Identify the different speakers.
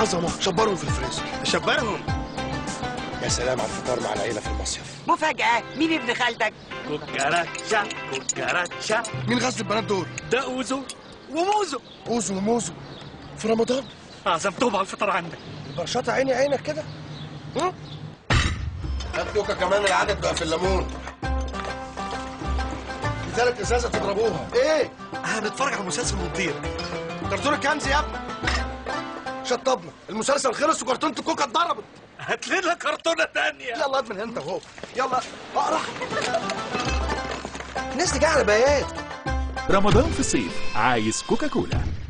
Speaker 1: عظمه شبرهم في الفريزر
Speaker 2: شبرهم
Speaker 1: يا سلام على الفطار مع العيله في المصيف
Speaker 3: مفاجأة مين ابن خالتك؟
Speaker 2: كوكاراتشا كوكاراتشا
Speaker 1: مين غزل البنات دول
Speaker 2: ده اوزو وموزو
Speaker 1: اوزو وموزو في رمضان
Speaker 2: عزمتهم على الفطار عندك
Speaker 1: برشاط عيني عينك كده ها؟ هات كوكا كمان العدد بقى في الليمون في ثلاث ازازه تضربوها ايه
Speaker 2: هنتفرج على مسلسل مطير
Speaker 1: كرتون الكنز يا ابني شطبنا المسلسل خلص وكرتونه الكوكا اتضربت
Speaker 2: هات لنا كرتونه تانية
Speaker 1: يلا ادمن انت وهو يلا اقرا الناس دي جايه على بيات
Speaker 4: رمضان في الصيف عايز كوكاكولا